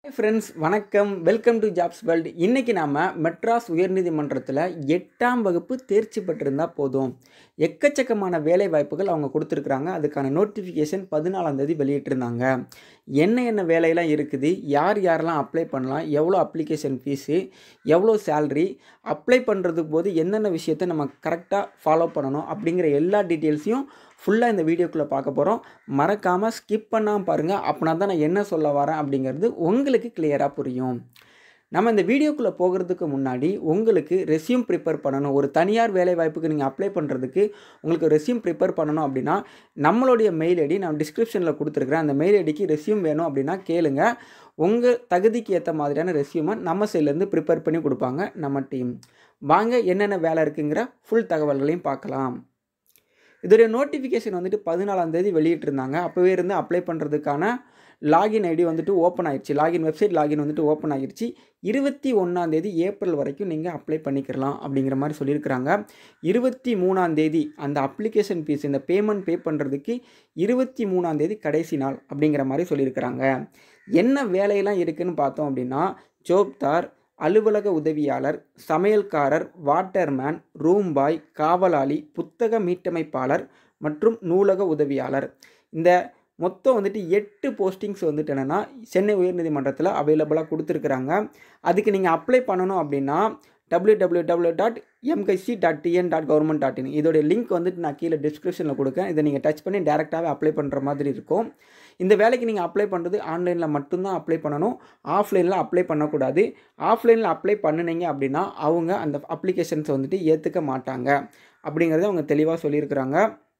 friends வணக்கம் welcome to jobs world இன்றைக்கி நாம் மெட்ராஸ் உயர்நீதிமன்றத்தில் எட்டாம் வகுப்பு தேர்ச்சி பெற்றிருந்தால் போதும் எக்கச்சக்கமான வேலை வாய்ப்புகள் அவங்க கொடுத்துருக்குறாங்க அதுக்கான நோட்டிஃபிகேஷன் பதினாலாம் தேதி வெளியிட்டிருந்தாங்க என்ன என்ன வேலையெல்லாம் இருக்குது யார் யாரெல்லாம் அப்ளை பண்ணலாம் எவ்வளோ அப்ளிகேஷன் ஃபீஸு எவ்வளோ சேல்ரி அப்ளை பண்ணுறதுக்கு போது என்னென்ன விஷயத்தை நம்ம கரெக்டாக ஃபாலோ பண்ணணும் அப்படிங்கிற எல்லா டீட்டெயில்ஸையும் ஃபுல்லாக இந்த வீடியோக்குள்ளே பார்க்க போகிறோம் மறக்காமல் ஸ்கிப் பண்ணாமல் பாருங்கள் அப்படின்னா தான் நான் என்ன சொல்ல வரேன் அப்படிங்கிறது உங்களுக்கு கிளியராக புரியும் நம்ம இந்த வீடியோக்குள்ளே போகிறதுக்கு முன்னாடி உங்களுக்கு ரெஸ்யூம் ப்ரிப்பேர் பண்ணணும் ஒரு தனியார் வேலை வாய்ப்புக்கு நீங்கள் அப்ளை பண்ணுறதுக்கு உங்களுக்கு ரெஸ்யூம் ப்ரிப்பேர் பண்ணணும் அப்படின்னா நம்மளுடைய மெயில் ஐடி நான் டிஸ்கிரிப்ஷனில் கொடுத்துருக்குறேன் அந்த மெயில் ஐடிக்கு ரெஸ்யூம் வேணும் அப்படின்னா கேளுங்க உங்கள் தகுதிக்கு ஏற்ற மாதிரியான ரெஸ்யூமை நம்ம சைட்லேருந்து ப்ரிப்பேர் பண்ணி கொடுப்பாங்க நம்ம டீம் வாங்க என்னென்ன வேலை இருக்குங்கிற ஃபுல் தகவல்களையும் பார்க்கலாம் இதோடைய நோட்டிஃபிகேஷன் வந்துட்டு பதினாலாம் தேதி வெளியிட்டிருந்தாங்க அப்போவே இருந்து அப்ளை பண்ணுறதுக்கான லாகின் ஐடி வந்துட்டு ஓப்பன் ஆயிடுச்சு லாகின் வெப்சைட் லாகின் வந்துட்டு ஓப்பன் ஆகிடுச்சு இருபத்தி ஒன்றாந்தேதி ஏப்ரல் வரைக்கும் நீங்கள் அப்ளை பண்ணிக்கலாம் அப்படிங்கிற மாதிரி சொல்லியிருக்கிறாங்க இருபத்தி மூணாந்தேதி அந்த அப்ளிகேஷன் ஃபீஸ் இந்த பேமெண்ட் பே பண்ணுறதுக்கு இருபத்தி மூணாந்தேதி கடைசி நாள் அப்படிங்கிற மாதிரி சொல்லியிருக்கிறாங்க என்ன வேலையெல்லாம் இருக்குதுன்னு பார்த்தோம் அப்படின்னா ஜோப்தார் அலுவலக உதவியாளர் சமையல்காரர் வாட்டர்மேன் ரூம் பாய் காவலாளி புத்தக மீட்டமைப்பாளர் மற்றும் நூலக உதவியாளர் இந்த மொத்தம் வந்துட்டு எட்டு போஸ்டிங்ஸ் வந்துட்டு என்னென்னா சென்னை உயர்நீதிமன்றத்தில் அவைலபிளாக கொடுத்துருக்குறாங்க அதுக்கு நீங்கள் அப்ளை பண்ணணும் அப்படின்னா டபிள்யூ டபிள்யூ டபிள்யூ டாட் எம்கைசி dot TN dot government dot in இதோடைய லிங்க் வந்துட்டு நான் கீழே டிஸ்கிரிப்ஷனில் கொடுக்கேன் இதை நீங்கள் டச் பண்ணி டேரெக்டாகவே அப்ளை பண்ணுற மாதிரி இருக்கும் இந்த வேலைக்கு நீங்கள் அப்ளை பண்ணுறது ஆன்லைனில் மட்டும்தான் அப்ளை பண்ணணும் ஆஃப்லைனில் அப்ளை பண்ணக்கூடாது ஆஃப்லைனில் அப்ளை பண்ணினீங்க அப்படின்னா அவங்க அந்த அப்ளிகேஷன்ஸ் வந்துட்டு ஏற்றுக்க மாட்டாங்க அப்படிங்கிறத அவங்க தெளிவாக சொல்லியிருக்கிறாங்க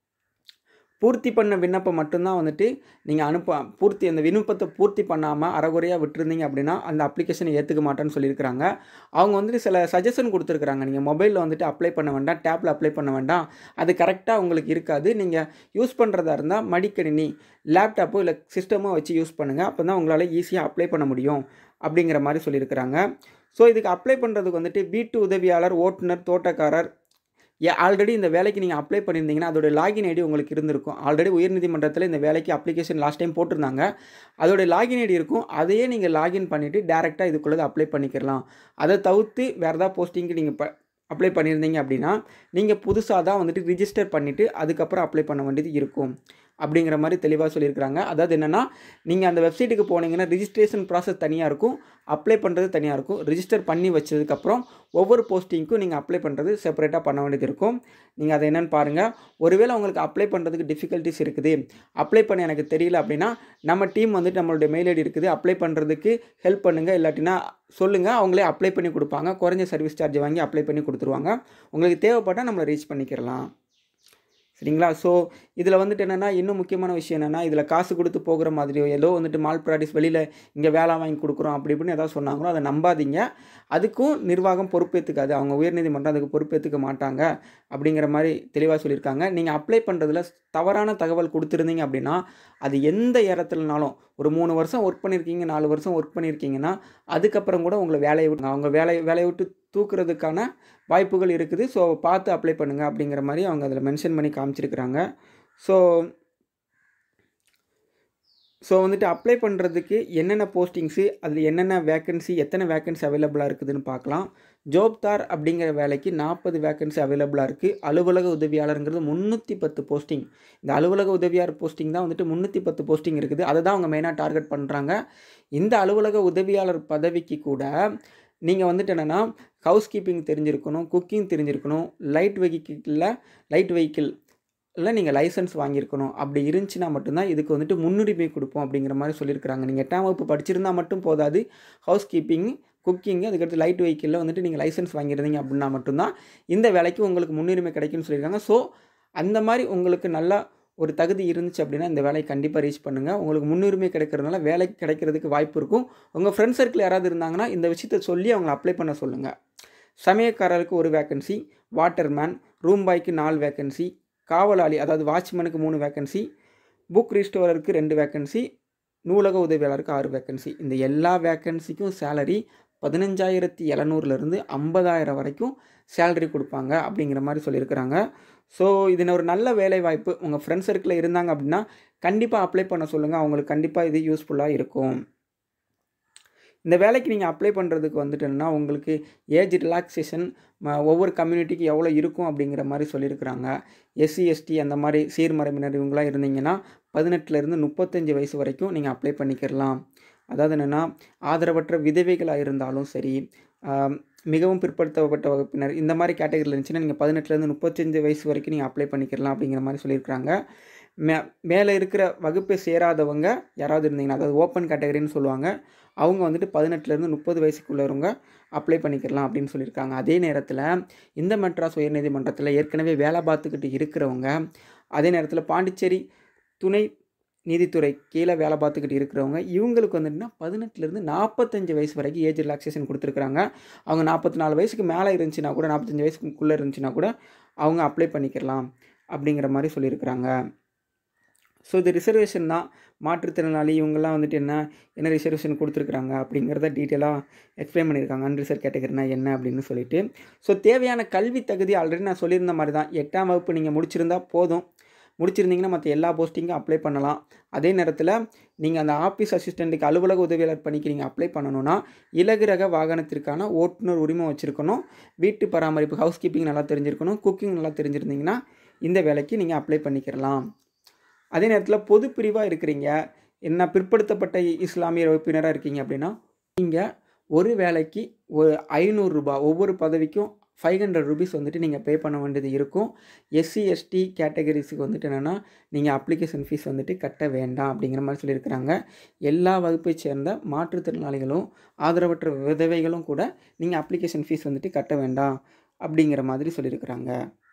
பூர்த்தி பண்ண விண்ணப்பம் மட்டும்தான் வந்துட்டு நீங்கள் அனுப்ப பூர்த்தி அந்த விண்ணப்பத்தை பூர்த்தி பண்ணாமல் அறகுறையாக விட்டுருந்தீங்க அப்படின்னா அந்த அப்ளிகேஷனை ஏற்றுக்க மாட்டேன்னு சொல்லியிருக்கிறாங்க அவங்க வந்துட்டு சில சஜஷன் கொடுத்துருக்குறாங்க நீங்கள் மொபைலில் வந்துட்டு அப்ளை பண்ண வேண்டாம் டேப்பில் அப்ளை பண்ண வேண்டாம் அது கரெக்டாக உங்களுக்கு இருக்காது நீங்கள் யூஸ் பண்ணுறதா இருந்தால் மடிக்கணினி லேப்டாப்போ இல்லை சிஸ்டமோ வச்சு யூஸ் பண்ணுங்கள் அப்போ தான் உங்களால் ஈஸியாக அப்ளை பண்ண முடியும் அப்படிங்கிற மாதிரி சொல்லியிருக்கிறாங்க ஸோ இதுக்கு அப்ளை பண்ணுறதுக்கு வந்துட்டு வீட்டு உதவியாளர் ஓட்டுநர் தோட்டக்காரர் ஏ ஆல்ரெடி இந்த வேலைக்கு நீங்கள் அப்ளை பண்ணியிருந்தீங்கன்னா அதோட லாகின் ஐடி உங்களுக்கு இருந்திருக்கும் ஆல்ரெடி உயர்நீதிமன்றத்தில் இந்த வேலைக்கு அப்ளிகேஷன் லாஸ்ட் டைம் போட்டிருந்தாங்க அதோட லாகின் ஐடி இருக்கும் அதையே நீங்கள் லாகின் பண்ணிவிட்டு டேரெக்டாக இதுக்குள்ளே அப்ளை பண்ணிக்கிறலாம் அதை தவிர்த்து வேறு ஏதாவது போஸ்டிங்க்கு நீங்கள் ப அப்ளை பண்ணியிருந்தீங்க அப்படின்னா நீங்கள் புதுசாக தான் வந்துட்டு ரிஜிஸ்டர் பண்ணிவிட்டு அதுக்கப்புறம் அப்ளை பண்ண வேண்டியது இருக்கும் அப்படிங்கிற மாதிரி தெளிவாக சொல்லியிருக்கிறாங்க அதாவது என்னென்னா நீங்கள் அந்த வெப்சைட்டுக்கு போனீங்கன்னா ரிஜிஸ்ட்ரேஷன் ப்ராசஸ் தனியாக இருக்கும் அப்ளை பண்ணுறது தனியாக இருக்கும் ரிஜிஸ்டர் பண்ணி வச்சதுக்கப்புறம் ஒவ்வொரு போஸ்டிங்க்கும் நீங்கள் அப்ளை பண்ணுறது செப்பரேட்டாக பண்ண வேண்டியது இருக்கும் நீங்கள் அதை என்னென்னு பாருங்கள் ஒருவேளை உங்களுக்கு அப்ளை பண்ணுறதுக்கு டிஃபிகல்ட்டிஸ் இருக்குது அப்ளை பண்ண எனக்கு தெரியல அப்படின்னா நம்ம டீம் வந்துட்டு நம்மளுடைய மெயில் ஐடி இருக்குது அப்ளை பண்ணுறதுக்கு ஹெல்ப் பண்ணுங்கள் இல்லாட்டினா சொல்லுங்கள் அவங்களே அப்ளை பண்ணி கொடுப்பாங்க குறைஞ்ச சர்வீஸ் சார்ஜ் வாங்கி அப்ளை பண்ணி கொடுத்துருவாங்க உங்களுக்கு தேவைப்பட்டால் நம்மளை ரீச் பண்ணிக்கிறலாம் சரிங்களா ஸோ இதில் வந்துட்டு என்னென்னா இன்னும் முக்கியமான விஷயம் என்னென்னா இதில் காசு கொடுத்து போகிற மாதிரியோ ஏதோ வந்துட்டு மால் ப்ராடக்ட்ஸ் வெளியில் இங்கே வேலை வாங்கி கொடுக்குறோம் அப்படி இப்படின்னு ஏதாவது சொன்னாங்களோ அதை நம்பாதீங்க அதுக்கும் நிர்வாகம் பொறுப்பேற்றுக்காது அவங்க உயர்நீதிமன்றம் அதுக்கு பொறுப்பேற்றுக்க மாட்டாங்க அப்படிங்கிற மாதிரி தெளிவாக சொல்லியிருக்காங்க நீங்கள் அப்ளை பண்ணுறதுல தவறான தகவல் கொடுத்துருந்தீங்க அப்படின்னா அது எந்த இடத்துலனாலும் ஒரு மூணு வருஷம் ஒர்க் பண்ணியிருக்கீங்க நாலு வருஷம் ஒர்க் பண்ணியிருக்கீங்கன்னா அதுக்கப்புறம் கூட உங்களை வேலையை விட்டு அவங்க வேலையை வேலையை விட்டு தூக்குறதுக்கான வாய்ப்புகள் இருக்குது ஸோ பார்த்து அப்ளை பண்ணுங்கள் அப்படிங்கிற மாதிரி அவங்க அதில் மென்ஷன் பண்ணி காமிச்சிருக்கிறாங்க ஸோ ஸோ வந்துட்டு அப்ளை பண்ணுறதுக்கு என்னென்ன போஸ்டிங்ஸு அதில் என்னென்ன வேக்கன்சி எத்தனை வேக்கன்சி அவைலபிளாக இருக்குதுன்னு பார்க்கலாம் ஜோப்தார் அப்படிங்கிற வேலைக்கு நாற்பது வேக்கன்சி அவைலபிளாக இருக்குது அலுவலக உதவியாளருங்கிறது முந்நூற்றி பத்து போஸ்டிங் இந்த அலுவலக உதவியாளர் போஸ்டிங் தான் வந்துட்டு முந்நூற்றி பத்து போஸ்டிங் இருக்குது அதை தான் அவங்க மெயினாக டார்கெட் பண்ணுறாங்க இந்த அலுவலக உதவியாளர் பதவிக்கு கூட நீங்கள் வந்துட்டு என்னென்னா ஹவுஸ் கீப்பிங் தெரிஞ்சிருக்கணும் குக்கிங் தெரிஞ்சிருக்கணும் லைட் வெஹிக்கிளில் லைட் வெஹிக்கிள் இல்லை நீங்கள் லைசன்ஸ் வாங்கியிருக்கணும் அப்படி இருந்துச்சுன்னா மட்டும்தான் இதுக்கு வந்துட்டு முன்னுரிமை கொடுப்போம் அப்படிங்கிற மாதிரி சொல்லியிருக்கிறாங்க நீங்கள் எட்டாம் வகுப்பு படிச்சிருந்தா மட்டும் போதாது ஹவுஸ் கீப்பிங் குக்கிங் அதுக்கடுத்து லைட் வெஹிக்கிளில் வந்துட்டு நீங்கள் லைசன்ஸ் வாங்கியிருந்தீங்க அப்படின்னா மட்டும்தான் இந்த வேலைக்கு உங்களுக்கு முன்னுரிமை கிடைக்கும்னு சொல்லியிருக்காங்க ஸோ அந்த மாதிரி உங்களுக்கு நல்லா ஒரு தகுதி இருந்துச்சு அப்படின்னா இந்த வேலையை கண்டிப்பாக ரீச் பண்ணுங்கள் உங்களுக்கு முன்னுரிமை கிடைக்கிறதுனால வேலைக்கு கிடைக்கிறதுக்கு வாய்ப்பு இருக்கும் உங்கள் ஃப்ரெண்ட் சர்க்கிள் யாராவது இருந்தாங்கன்னா இந்த விஷயத்தை சொல்லி அவங்கள அப்ளை பண்ண சொல்லுங்கள் சமயக்காரருக்கு ஒரு வேக்கன்சி வாட்டர்மேன் ரூம் பாய்க்கு நாலு வேக்கன்சி காவலாளி அதாவது வாட்ச்மேனுக்கு மூணு வேக்கன்சி புக் ரிஸ்டோரருக்கு ரெண்டு வேக்கன்சி நூலக உதவியாளருக்கு ஆறு வேக்கன்சி இந்த எல்லா வேக்கன்சிக்கும் சேலரி பதினஞ்சாயிரத்தி எழுநூறுலேருந்து ஐம்பதாயிரம் வரைக்கும் சேலரி கொடுப்பாங்க அப்படிங்கிற மாதிரி சொல்லியிருக்கிறாங்க ஸோ இது ஒரு நல்ல வேலை வாய்ப்பு உங்கள் ஃப்ரெண்ட் சர்க்கிளில் இருந்தாங்க அப்படின்னா கண்டிப்பாக அப்ளை பண்ண சொல்லுங்கள் அவங்களுக்கு கண்டிப்பாக இது யூஸ்ஃபுல்லாக இருக்கும் இந்த வேலைக்கு நீங்கள் அப்ளை பண்ணுறதுக்கு வந்துட்டுன்னா உங்களுக்கு ஏஜ் ரிலாக்ஸேஷன் ஒவ்வொரு கம்யூனிட்டிக்கு எவ்வளோ இருக்கும் அப்படிங்கிற மாதிரி சொல்லியிருக்கிறாங்க எஸ்சி எஸ்டி அந்த மாதிரி சீர்மரபினர் இவங்களாம் இருந்தீங்கன்னா பதினெட்டுலேருந்து முப்பத்தஞ்சு வயசு வரைக்கும் நீங்கள் அப்ளை பண்ணிக்கிறலாம் அதாவது என்னென்னா ஆதரவற்ற விதவைகளாக இருந்தாலும் சரி மிகவும் பிற்படுத்தப்பட்ட வகுப்பினர் இந்த மாதிரி கேட்டகரியில் இருந்துச்சுன்னா நீங்கள் பதினெட்டுலேருந்து முப்பத்தஞ்சு வயசு வரைக்கும் நீங்கள் அப்ளை பண்ணிக்கலாம் அப்படிங்கிற மாதிரி சொல்லியிருக்கிறாங்க மே மேலே இருக்கிற வகுப்பை சேராதவங்க யாராவது இருந்தீங்கன்னா அதாவது ஓப்பன் கேட்டகரின்னு சொல்லுவாங்க அவங்க வந்துட்டு பதினெட்டுலேருந்து முப்பது வயசுக்குள்ளவங்க அப்ளை பண்ணிக்கலாம் அப்படின்னு சொல்லியிருக்காங்க அதே நேரத்தில் இந்த மெட்ராஸ் உயர்நீதிமன்றத்தில் ஏற்கனவே வேலை பார்த்துக்கிட்டு இருக்கிறவங்க அதே நேரத்தில் பாண்டிச்சேரி துணை நீதித்துறை கீழே வேலை பார்த்துக்கிட்டு இருக்கிறவங்க இவங்களுக்கு வந்துட்டுனா பதினெட்டுலேருந்து நாற்பத்தஞ்சு வயசு வரைக்கும் ஏஜ் ரிலாக்ஸேஷன் கொடுத்துருக்குறாங்க அவங்க நாற்பத்தி நாலு வயசுக்கு மேலே இருந்துச்சுன்னா கூட நாற்பத்தஞ்சு வயசுக்குள்ளே இருந்துச்சுன்னா கூட அவங்க அப்ளை பண்ணிக்கலாம் அப்படிங்கிற மாதிரி சொல்லியிருக்கிறாங்க ஸோ இது ரிசர்வேஷன் தான் மாற்றுத்திறனாளி இவங்கெல்லாம் வந்துட்டு என்ன என்ன ரிசர்வேஷன் கொடுத்துருக்குறாங்க அப்படிங்கிறத டீட்டெயிலாக எக்ஸ்பிளைன் பண்ணியிருக்காங்க அன்ரிசர்வ் கேட்டகரினா என்ன அப்படின்னு சொல்லிட்டு ஸோ தேவையான கல்வி தகுதி ஆல்ரெடி நான் சொல்லியிருந்த மாதிரி தான் எட்டாம் வகுப்பு நீங்கள் முடிச்சிருந்தா போதும் முடிச்சிருந்தீங்கன்னா மற்ற எல்லா போஸ்டிங்கும் அப்ளை பண்ணலாம் அதே நேரத்தில் நீங்கள் அந்த ஆஃபீஸ் அசிஸ்டண்ட்டுக்கு அலுவலக உதவியாளர் பணிக்கு நீங்கள் அப்ளை பண்ணணும்னா இலகுரக வாகனத்திற்கான ஓட்டுநர் உரிமை வச்சுருக்கணும் வீட்டு பராமரிப்பு ஹவுஸ் கீப்பிங் நல்லா தெரிஞ்சிருக்கணும் குக்கிங் நல்லா தெரிஞ்சிருந்தீங்கன்னா இந்த வேலைக்கு நீங்கள் அப்ளை பண்ணிக்கிறலாம் அதே நேரத்தில் பொது பிரிவாக இருக்கிறீங்க என்ன பிற்படுத்தப்பட்ட இஸ்லாமிய வகுப்பினராக இருக்கீங்க அப்படின்னா நீங்கள் ஒரு வேலைக்கு ஒரு ஐநூறுரூபா ஒவ்வொரு பதவிக்கும் ஃபைவ் ஹண்ட்ரட் ருபீஸ் வந்துட்டு நீங்கள் பே பண்ண வேண்டியது இருக்கும் எஸ்சி எஸ்டி கேட்டகரிஸுக்கு வந்துட்டு என்னென்னா நீங்கள் அப்ளிகேஷன் ஃபீஸ் வந்துட்டு கட்ட வேண்டாம் அப்படிங்கிற மாதிரி சொல்லியிருக்கிறாங்க எல்லா வகுப்பை சேர்ந்த மாற்றுத்திறனாளிகளும் ஆதரவற்ற விதவைகளும் கூட நீங்கள் அப்ளிகேஷன் ஃபீஸ் வந்துட்டு கட்ட வேண்டாம் அப்படிங்கிற மாதிரி சொல்லியிருக்கிறாங்க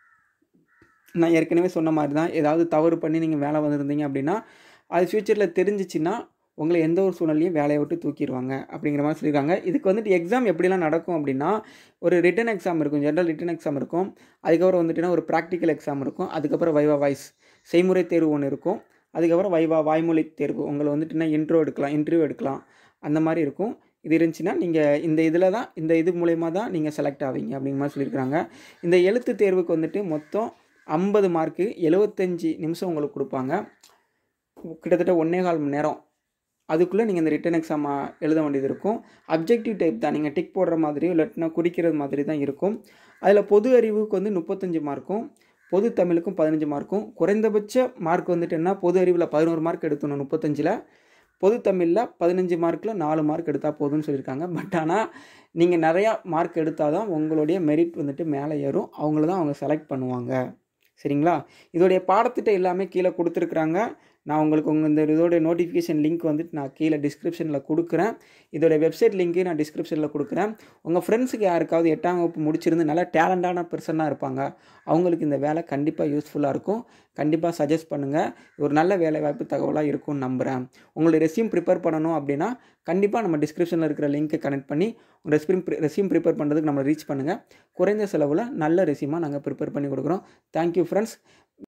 நான் ஏற்கனவே சொன்ன மாதிரி தான் ஏதாவது தவறு பண்ணி நீங்கள் வேலை வந்திருந்தீங்க அப்படின்னா அது ஃப்யூச்சரில் தெரிஞ்சிச்சின்னா உங்களை எந்த ஒரு சூழ்நிலையும் வேலையை விட்டு தூக்கிடுவாங்க அப்படிங்கிற மாதிரி சொல்லியிருக்காங்க இதுக்கு வந்துட்டு எக்ஸாம் எப்படிலாம் நடக்கும் அப்படின்னா ஒரு ரிட்டன் எக்ஸாம் இருக்கும் ஜென்ரல் ரிட்டன் எக்ஸாம் இருக்கும் அதுக்கப்புறம் வந்துட்டுனா ஒரு ப்ராக்டிக்கல் எக்ஸாம் இருக்கும் அதுக்கப்புறம் வைவா வாய்ஸ் செய்முறை தேர்வு ஒன்று இருக்கும் அதுக்கப்புறம் வைவா வாய்மொழி தேர்வு உங்களை வந்துட்டுனா இன்ட்ரோ எடுக்கலாம் இன்டர்வியூ எடுக்கலாம் அந்த மாதிரி இருக்கும் இது இருந்துச்சுன்னா நீங்கள் இந்த இதில் தான் இந்த இது மூலயமா தான் நீங்கள் செலக்ட் ஆவீங்க அப்படிங்கிற மாதிரி சொல்லியிருக்கிறாங்க இந்த எழுத்து தேர்வுக்கு வந்துட்டு மொத்தம் ஐம்பது மார்க்கு எழுபத்தஞ்சி நிமிஷம் உங்களுக்கு கொடுப்பாங்க கிட்டத்தட்ட ஒன்றே கால் மணி நேரம் அதுக்குள்ளே நீங்கள் இந்த ரிட்டன் எக்ஸாம் எழுத வேண்டியது இருக்கும் அப்ஜெக்டிவ் டைப் தான் நீங்கள் டிக் போடுற மாதிரியோ இல்லாட்டினா குறிக்கிறது மாதிரி தான் இருக்கும் அதில் பொது அறிவுக்கு வந்து முப்பத்தஞ்சு மார்க்கும் பொது தமிழுக்கும் பதினஞ்சு மார்க்கும் குறைந்தபட்ச மார்க் வந்துட்டு என்ன பொது அறிவில் பதினோரு மார்க் எடுக்கணும் முப்பத்தஞ்சில் பொது தமிழில் பதினஞ்சு மார்க்கில் நாலு மார்க் எடுத்தால் போதும்னு சொல்லியிருக்காங்க பட் ஆனால் நீங்கள் நிறையா மார்க் எடுத்தால் தான் உங்களுடைய மெரிட் வந்துட்டு மேலே ஏறும் அவங்கள தான் அவங்க செலக்ட் பண்ணுவாங்க சரிங்களா இதோடைய பாடத்திட்டம் எல்லாமே கீழே கொடுத்துருக்குறாங்க நான் உங்களுக்கு உங்கள் இந்த இதோடைய நோட்டிஃபிகேஷன் லிங்க் வந்துட்டு நான் கீழே டிஸ்கிரிப்ஷனில் கொடுக்குறேன் இதோடைய வெப்சைட் லிங்க்கு நான் டிஸ்கிரிப்ஷனில் கொடுக்குறேன் உங்கள் ஃப்ரெண்ட்ஸுக்கு யாருக்காவது எட்டாம் வகுப்பு முடிச்சிருந்து நல்லா டேலண்டான பர்சனாக இருப்பாங்க அவங்களுக்கு இந்த வேலை கண்டிப்பாக யூஸ்ஃபுல்லாக இருக்கும் கண்டிப்பாக சஜஸ்ட் பண்ணுங்கள் ஒரு நல்ல வேலை வாய்ப்பு தகவலாக இருக்கும்னு நம்புகிறேன் உங்களுடைய ரெஸ்யூம் ப்ரிப்பேர் பண்ணணும் அப்படின்னா கண்டிப்பாக நம்ம டிஸ்கிரிப்ஷனில் இருக்கிற லிங்க்கை கனெக்ட் பண்ணி உங்கள் ரெஸ்யூம் ரெஸ்யூம் ப்ரிப்பேர் பண்ணுறதுக்கு நம்மளை ரீச் பண்ணுங்கள் குறைந்த செலவில் நல்ல ரெஸ்யூமாக நாங்கள் ப்ரிப்பேர் பண்ணி கொடுக்குறோம் தேங்க்யூ ஃப்ரெண்ட்ஸ்